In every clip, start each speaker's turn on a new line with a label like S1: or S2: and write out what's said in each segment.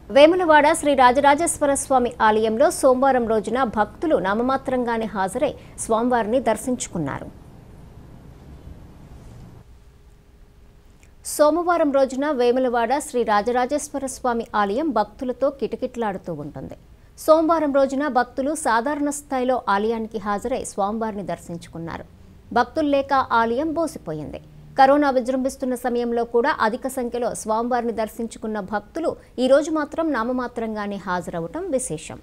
S1: వేములవాడ శ్రీ రాజరాజేశ్వర స్వామి ఆలయంలో సోమవారం రోజున భక్తులు నామమాత్రంగానే హాజరై స్వామివారిని దర్శించుకున్నారు సోమవారం రోజున వేములవాడ శ్రీ రాజరాజేశ్వర స్వామి ఆలయం భక్తులతో కిటకిటలాడుతూ ఉంటుంది సోమవారం రోజున భక్తులు సాధారణ స్థాయిలో ఆలయానికి హాజరై స్వామివారిని దర్శించుకున్నారు భక్తులు లేక ఆలయం బోసిపోయింది కరోనా విజృంభిస్తున్న సమయంలో కూడా అధిక సంఖ్యలో స్వామివారిని దర్శించుకున్న భక్తులు ఈ రోజు మాత్రం నామమాత్రంగానే హాజరవటం విశేషం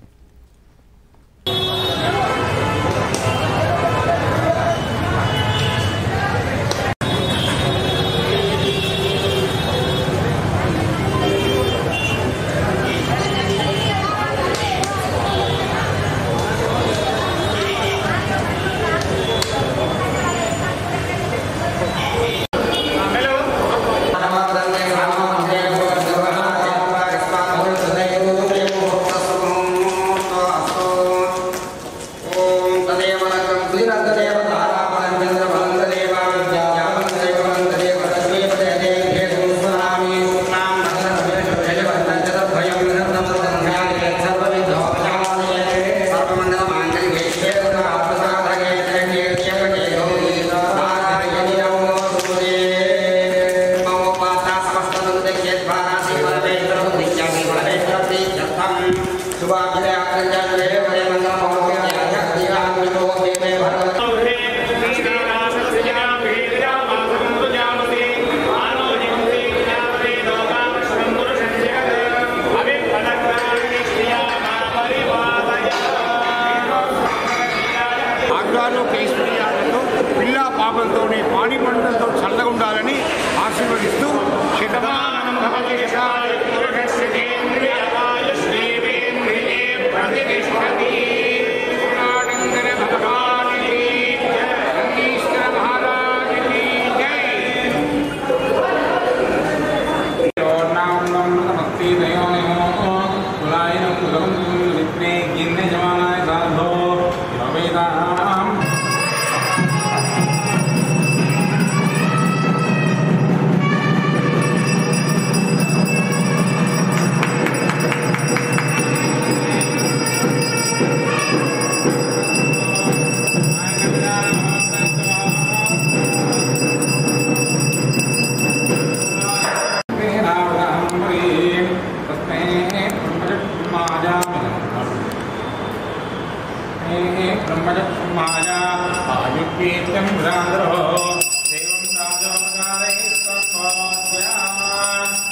S2: ఆగ్రాలో కేశ్వరియాలతో పిల్ల పాపలతోనే పాడి పంటలతో చల్లగా ఉండాలని ఆశీర్వదిస్తూ శతమానం భవతి యశాయ పురుషస్య కేంద్రియమాయ శ్రీవేంద్రియే ప్రతిష్టతి పురాణంకర భగవానికి నందీశ్వర మహారాజుకి జై బ్రహ్మజమాయా ఆయుర్వేద్యం భ్రాంద్రో దేవం రాజోపకారై